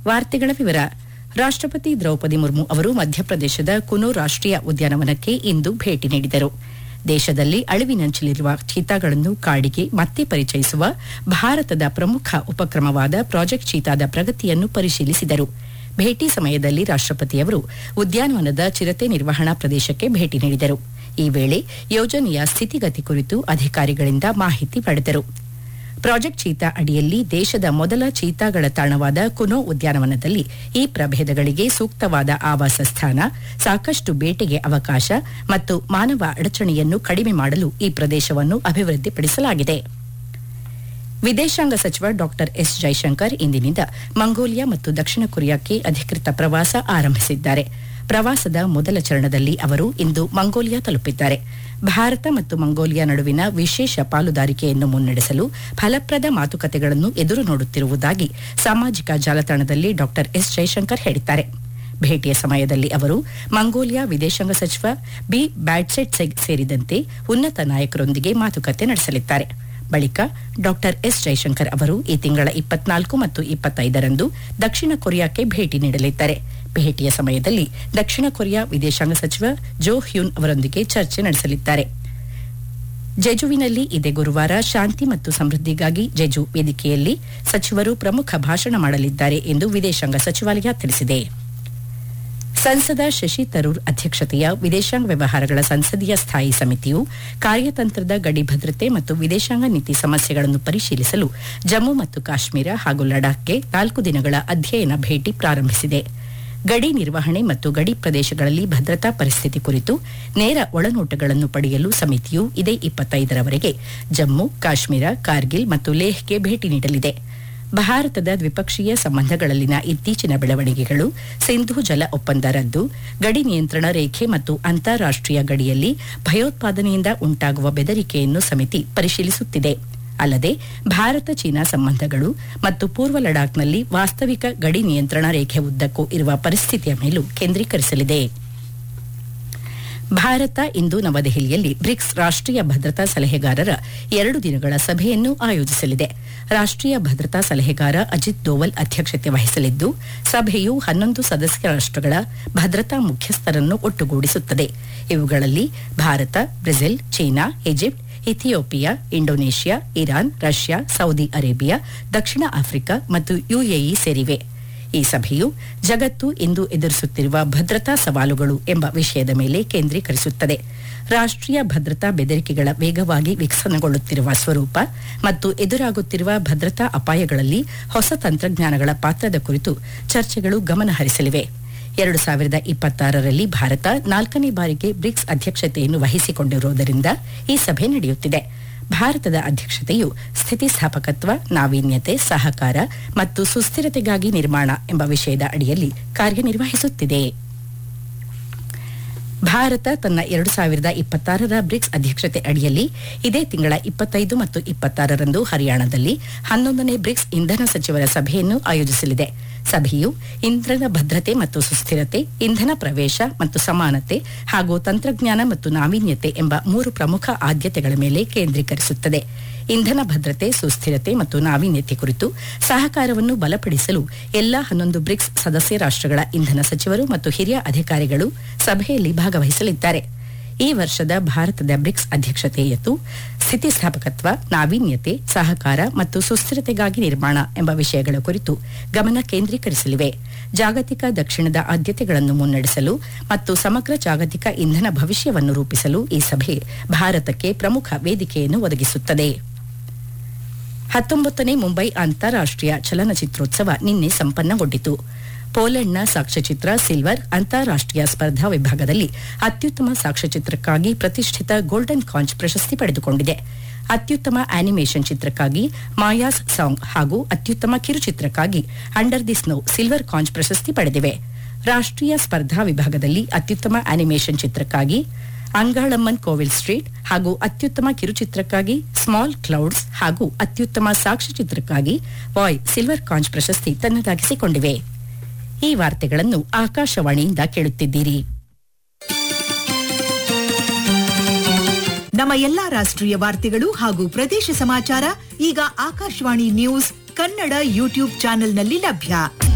ವಾರ್ತೆಗಳ ವಿವರ ರಾಷ್ಟ್ರಪತಿ ದ್ರೌಪದಿ ಮುರ್ಮು ಅವರು ಮಧ್ಯಪ್ರದೇಶದ ಕುನು ರಾಷ್ಟೀಯ ಉದ್ಯಾನವನಕ್ಕೆ ಇಂದು ಭೇಟಿ ನೀಡಿದರು ದೇಶದಲ್ಲಿ ಅಳಿವಿನಂಚಿಲಿರುವ ಚೀತಾಗಳನ್ನು ಕಾಡಿಗೆ ಮತ್ತೆ ಪರಿಚಯಿಸುವ ಭಾರತದ ಪ್ರಮುಖ ಉಪಕ್ರಮವಾದ ಪ್ರಾಜೆಕ್ಟ್ ಚೀತಾದ ಪ್ರಗತಿಯನ್ನು ಪರಿಶೀಲಿಸಿದರು ಭೇಟಿ ಸಮಯದಲ್ಲಿ ರಾಷ್ಟ್ರಪತಿಯವರು ಉದ್ಯಾನವನದ ಚಿರತೆ ನಿರ್ವಹಣಾ ಪ್ರದೇಶಕ್ಕೆ ಭೇಟಿ ನೀಡಿದರು ಈ ವೇಳೆ ಯೋಜನೆಯ ಸ್ಥಿತಿಗತಿ ಕುರಿತು ಅಧಿಕಾರಿಗಳಿಂದ ಮಾಹಿತಿ ಪಡೆದರು ಪ್ರಾಜೆಕ್ಟ್ ಚೀತಾ ಅಡಿಯಲ್ಲಿ ದೇಶದ ಮೊದಲ ಚೀತಾಗಳ ತಾಣವಾದ ಕುನೋ ಉದ್ಯಾನವನದಲ್ಲಿ ಈ ಪ್ರಭೇದಗಳಿಗೆ ಸೂಕ್ತವಾದ ಆವಾಸ ಸ್ಥಾನ ಸಾಕಷ್ಟು ಬೇಟೆಗೆ ಅವಕಾಶ ಮತ್ತು ಮಾನವ ಅಡಚಣೆಯನ್ನು ಕಡಿಮೆ ಮಾಡಲು ಈ ಪ್ರದೇಶವನ್ನು ಅಭಿವೃದ್ಧಿಪಡಿಸಲಾಗಿದೆ ವಿದೇಶಾಂಗ ಸಚಿವ ಡಾ ಎಸ್ ಜೈಶಂಕರ್ ಇಂದಿನಿಂದ ಮಂಗೋಲಿಯಾ ಮತ್ತು ದಕ್ಷಿಣ ಕೊರಿಯಾಕ್ಕೆ ಅಧಿಕೃತ ಪ್ರವಾಸ ಆರಂಭಿಸಿದ್ದಾರೆ ಪ್ರವಾಸದ ಮೊದಲ ಚರಣದಲ್ಲಿ ಅವರು ಇಂದು ಮಂಗೋಲಿಯಾ ತಲುಪಿದ್ದಾರೆ ಭಾರತ ಮತ್ತು ಮಂಗೋಲಿಯಾ ನಡುವಿನ ವಿಶೇಷ ಪಾಲುದಾರಿಕೆಯನ್ನು ಮುನ್ನಡೆಸಲು ಫಲಪ್ರದ ಮಾತುಕತೆಗಳನ್ನು ಎದುರು ನೋಡುತ್ತಿರುವುದಾಗಿ ಸಾಮಾಜಿಕ ಜಾಲತಾಣದಲ್ಲಿ ಡಾ ಎಸ್ ಜೈಶಂಕರ್ ಹೇಳಿದ್ದಾರೆ ಭೇಟಿಯ ಸಮಯದಲ್ಲಿ ಅವರು ಮಂಗೋಲಿಯಾ ವಿದೇಶಾಂಗ ಸಚಿವ ಬಿ ಬ್ಯಾಟ್ಸೆಟ್ ಸೇರಿದಂತೆ ಉನ್ನತ ನಾಯಕರೊಂದಿಗೆ ಮಾತುಕತೆ ನಡೆಸಲಿದ್ದಾರೆ ಬಳಿಕ ಡಾ ಎಸ್ ಜೈಶಂಕರ್ ಅವರು ಈ ತಿಂಗಳ ಇಪ್ಪತ್ನಾಲ್ಕು ಮತ್ತು ಇಪ್ಪತ್ತೈದರಂದು ದಕ್ಷಿಣ ಕೊರಿಯಾಕ್ಕೆ ಭೇಟಿ ನೀಡಲಿದ್ದಾರೆ ಭೇಟಿಯ ಸಮಯದಲ್ಲಿ ದಕ್ಷಿಣ ಕೊರಿಯಾ ವಿದೇಶಾಂಗ ಸಚಿವ ಜೋ ಹ್ಯೂನ್ ಅವರೊಂದಿಗೆ ಚರ್ಚೆ ನಡೆಸಲಿದ್ದಾರೆ ಜೆಜುವಿನಲ್ಲಿ ಇದೇ ಗುರುವಾರ ಶಾಂತಿ ಮತ್ತು ಸಮೃದ್ಧಿಗಾಗಿ ಜೆಜು ವೇದಿಕೆಯಲ್ಲಿ ಸಚಿವರು ಪ್ರಮುಖ ಭಾಷಣ ಮಾಡಲಿದ್ದಾರೆ ಎಂದು ವಿದೇಶಾಂಗ ಸಚಿವಾಲಯ ತಿಳಿಸಿದೆ ಸಂಸದ ಶಶಿ ತರೂರ್ ಅಧ್ಯಕ್ಷತೆಯ ವಿದೇಶಾಂಗ ವ್ಯವಹಾರಗಳ ಸಂಸದೀಯ ಸ್ಥಾಯಿ ಸಮಿತಿಯು ಕಾರ್ಯತಂತ್ರದ ಗಡಿ ಭದ್ರತೆ ಮತ್ತು ವಿದೇಶಾಂಗ ನೀತಿ ಸಮಸ್ಯೆಗಳನ್ನು ಪರಿಶೀಲಿಸಲು ಜಮ್ಮು ಮತ್ತು ಕಾಶ್ಮೀರ ಹಾಗೂ ಲಡಾಖ್ಗೆ ನಾಲ್ಕು ದಿನಗಳ ಅಧ್ಯಯನ ಭೇಟಿ ಪ್ರಾರಂಭಿಸಿದೆ ಗಡಿ ನಿರ್ವಹಣೆ ಮತ್ತು ಗಡಿ ಪ್ರದೇಶಗಳಲ್ಲಿ ಭದ್ರತಾ ಪರಿಸ್ಥಿತಿ ಕುರಿತು ನೇರ ಒಳನೋಟಗಳನ್ನು ಪಡೆಯಲು ಸಮಿತಿಯು ಇದೇ ಇಪ್ಪತ್ತೈದರವರೆಗೆ ಜಮ್ಮು ಕಾಶ್ಮೀರ ಕಾರ್ಗಿಲ್ ಮತ್ತು ಲೇಹ್ಗೆ ಭೇಟಿ ನೀಡಲಿದೆ ಭಾರತದ ದ್ವಿಪಕ್ಷೀಯ ಸಂಬಂಧಗಳಲ್ಲಿನ ಇತ್ತೀಚಿನ ಬೆಳವಣಿಗೆಗಳು ಸಿಂಧು ಜಲ ಒಪ್ಪಂದ ರದ್ದು ಗಡಿ ನಿಯಂತ್ರಣ ರೇಖೆ ಮತ್ತು ಅಂತಾರಾಷ್ಟೀಯ ಗಡಿಯಲ್ಲಿ ಭಯೋತ್ಪಾದನೆಯಿಂದ ಉಂಟಾಗುವ ಬೆದರಿಕೆಯನ್ನು ಸಮಿತಿ ಪರಿಶೀಲಿಸುತ್ತಿದೆ ಅಲ್ಲದೆ ಭಾರತ ಚೀನಾ ಸಂಬಂಧಗಳು ಮತ್ತು ಪೂರ್ವ ಲಡಾಖ್ನಲ್ಲಿ ವಾಸ್ತವಿಕ ಗಡಿ ನಿಯಂತ್ರಣ ರೇಖೆ ಉದ್ದಕ್ಕೂ ಇರುವ ಪರಿಸ್ಥಿತಿಯ ಮೇಲೂ ಕೇಂದ್ರೀಕರಿಸಲಿದೆ ಭಾರತ ಇಂದು ನವದೆಹಲಿಯಲ್ಲಿ ಬ್ರಿಕ್ಸ್ ರಾಷ್ಟೀಯ ಭದ್ರತಾ ಸಲಹೆಗಾರರ ಎರಡು ದಿನಗಳ ಸಭೆಯನ್ನು ಆಯೋಜಿಸಲಿದೆ ರಾಷ್ಟೀಯ ಭದ್ರತಾ ಸಲಹೆಗಾರ ಅಜಿತ್ ದೋವಲ್ ಅಧ್ಯಕ್ಷತೆ ವಹಿಸಲಿದ್ದು ಸಭೆಯು ಹನ್ನೊಂದು ಸದಸ್ಯ ರಾಷ್ಟಗಳ ಭದ್ರತಾ ಮುಖ್ಯಸ್ಥರನ್ನು ಒಟ್ಟುಗೂಡಿಸುತ್ತದೆ ಇವುಗಳಲ್ಲಿ Bharata Brazil China Egypt Ethiopia Indonesia Iran Russia Saudi Arabia ದಕ್ಷಿಣ ಆಫ್ರಿಕಾ ಮತ್ತು ಯುಎಇ ಸೇರಿವೆ ಈ ಸಭೆಯು ಜಗತ್ತು ಇಂದು ಎದುರಿಸುತ್ತಿರುವ ಭದ್ರತಾ ಸವಾಲುಗಳು ಎಂಬ ವಿಷಯದ ಮೇಲೆ ಕೇಂದ್ರೀಕರಿಸುತ್ತದೆ ರಾಷ್ಟೀಯ ಭದ್ರತಾ ಬೆದರಿಕೆಗಳ ವೇಗವಾಗಿ ವಿಕಸನಗೊಳ್ಳುತ್ತಿರುವ ಸ್ವರೂಪ ಮತ್ತು ಎದುರಾಗುತ್ತಿರುವ ಭದ್ರತಾ ಅಪಾಯಗಳಲ್ಲಿ ಹೊಸ ತಂತ್ರಜ್ಞಾನಗಳ ಪಾತ್ರದ ಕುರಿತು ಚರ್ಚೆಗಳು ಗಮನ ಹರಿಸಲಿವೆ ಎರಡು ಸಾವಿರದ ಇಪ್ಪತ್ತಾರರಲ್ಲಿ ಭಾರತ ನಾಲ್ಕನೇ ಬಾರಿಗೆ ಬ್ರಿಕ್ಸ್ ಅಧ್ಯಕ್ಷತೆಯನ್ನು ವಹಿಸಿಕೊಂಡಿರುವುದರಿಂದ ಈ ಸಭೆ ನಡೆಯುತ್ತಿದೆ ಭಾರತದ ಅಧ್ಯಕ್ಷತೆಯು ಸ್ಥಿತಿಸ್ಥಾಪಕತ್ವ ನಾವೀನ್ಯತೆ ಸಹಕಾರ ಮತ್ತು ಸುಸ್ಥಿರತೆಗಾಗಿ ನಿರ್ಮಾಣ ಎಂಬ ವಿಷಯದ ಅಡಿಯಲ್ಲಿ ಕಾರ್ಯನಿರ್ವಹಿಸುತ್ತಿದೆ ಭಾರತ ತನ್ನ ಎರಡು ಸಾವಿರದ ಇಪ್ಪತ್ತಾರರ ಬ್ರಿಕ್ಸ್ ಅಧ್ಯಕ್ಷತೆ ಅಡಿಯಲ್ಲಿ ಇದೇ ತಿಂಗಳ ಇಪ್ಪತ್ತೈದು ಮತ್ತು ಇಪ್ಪತ್ತಾರರಂದು ಹರಿಯಾಣದಲ್ಲಿ ಹನ್ನೊಂದನೇ ಬ್ರಿಕ್ಸ್ ಇಂಧನ ಸಚಿವರ ಸಭೆಯನ್ನು ಆಯೋಜಿಸಲಿದೆ ಸಭೆಯು ಇಂಧನ ಭದ್ರತೆ ಮತ್ತು ಸುಸ್ಥಿರತೆ ಇಂಧನ ಪ್ರವೇಶ ಮತ್ತು ಸಮಾನತೆ ಹಾಗೂ ತಂತ್ರಜ್ಞಾನ ಮತ್ತು ನಾವೀನ್ಯತೆ ಎಂಬ ಮೂರು ಪ್ರಮುಖ ಆದ್ಯತೆಗಳ ಮೇಲೆ ಕೇಂದ್ರೀಕರಿಸುತ್ತದೆ ಇಂಧನ ಭದ್ರತೆ ಸುಸ್ಥಿರತೆ ಮತ್ತು ನಾವೀನ್ಯತೆ ಕುರಿತು ಸಹಕಾರವನ್ನು ಬಲಪಡಿಸಲು ಎಲ್ಲಾ ಹನ್ನೊಂದು ಬ್ರಿಕ್ಸ್ ಸದಸ್ಯ ರಾಷ್ಟಗಳ ಇಂಧನ ಸಚಿವರು ಮತ್ತು ಹಿರಿಯ ಅಧಿಕಾರಿಗಳು ಸಭೆಯಲ್ಲಿ ಭಾಗವಹಿಸಲಿದ್ದಾರೆ ಈ ವರ್ಷದ ಭಾರತದ ಬ್ರಿಕ್ಸ್ ಅಧ್ಯಕ್ಷತೆಯತ್ತು ಸ್ಥಿತಿಸ್ಥಾಪಕತ್ವ ನಾವೀನ್ಯತೆ ಸಹಕಾರ ಮತ್ತು ಸುಸ್ಥಿರತೆಗಾಗಿ ನಿರ್ಮಾಣ ಎಂಬ ವಿಷಯಗಳ ಕುರಿತು ಗಮನ ಕೇಂದ್ರೀಕರಿಸಲಿವೆ ಜಾಗತಿಕ ದಕ್ಷಿಣದ ಆದ್ಯತೆಗಳನ್ನು ಮುನ್ನಡೆಸಲು ಮತ್ತು ಸಮಗ್ರ ಜಾಗತಿಕ ಇಂಧನ ಭವಿಷ್ಯವನ್ನು ರೂಪಿಸಲು ಈ ಸಭೆ ಭಾರತಕ್ಕೆ ಪ್ರಮುಖ ವೇದಿಕೆಯನ್ನು ಒದಗಿಸುತ್ತದೆ ಹತ್ತೊಂಬತ್ತನೇ ಮುಂಬೈ ಅಂತಾರಾಷ್ಟೀಯ ಚಲನಚಿತ್ರೋತ್ಸವ ನಿನ್ನೆ ಸಂಪನ್ನಗೊಂಡಿತು ಪೋಲೆಂಡ್ನ ಸಾಕ್ಷ್ಯಚಿತ್ರ ಸಿಲ್ವರ್ ಅಂತಾರಾಷ್ಟೀಯ ಸ್ಪರ್ಧಾ ವಿಭಾಗದಲ್ಲಿ ಅತ್ಯುತ್ತಮ ಸಾಕ್ಷ್ಯಚಿತ್ರಕ್ಕಾಗಿ ಪ್ರತಿಷ್ಠಿತ ಗೋಲ್ಡನ್ ಕಾಂಚ್ ಪ್ರಶಸ್ತಿ ಪಡೆದುಕೊಂಡಿದೆ ಅತ್ಯುತ್ತಮ ಆನಿಮೇಷನ್ ಚಿತ್ರಕ್ಕಾಗಿ ಮಾಯಾಸ್ ಸಾಂಗ್ ಹಾಗೂ ಅತ್ಯುತ್ತಮ ಕಿರುಚಿತ್ರಕ್ಕಾಗಿ under the snow silver conch ಪ್ರಶಸ್ತಿ ಪಡೆದಿವೆ ರಾಷ್ಟೀಯ ಸ್ಪರ್ಧಾ ವಿಭಾಗದಲ್ಲಿ ಅತ್ಯುತ್ತಮ ಆನಿಮೇಷನ್ ಚಿತ್ರಕ್ಕಾಗಿ ಅಂಗಾಳಮ್ಮನ್ ಕೋವಿಲ್ ಸ್ಟ್ರೀಟ್ ಹಾಗೂ ಅತ್ಯುತ್ತಮ ಕಿರುಚಿತ್ರಕ್ಕಾಗಿ ಸ್ಮಾಲ್ ಕ್ಲೌಡ್ಸ್ ಹಾಗೂ ಅತ್ಯುತ್ತಮ ಸಾಕ್ಷ್ಯಚಿತ್ರಕ್ಕಾಗಿ ವಾಯ್ ಸಿಲ್ವರ್ ಕಾಂಚ್ ಪ್ರಶಸ್ತಿ ತನ್ನದಾಗಿಸಿಕೊಂಡಿವೆ ಈ ವಾರ್ತೆಗಳನ್ನು ಆಕಾಶವಾಣಿಯಿಂದ ಕೇಳುತ್ತಿದ್ದೀರಿ ನಮ್ಮ ಎಲ್ಲಾ ರಾಷ್ಟ್ರೀಯ ವಾರ್ತೆಗಳು ಹಾಗೂ ಪ್ರದೇಶ ಸಮಾಚಾರ ಈಗ ಆಕಾಶವಾಣಿ ನ್ಯೂಸ್ ಕನ್ನಡ ಯೂಟ್ಯೂಬ್ ಚಾನೆಲ್ನಲ್ಲಿ ಲಭ್ಯ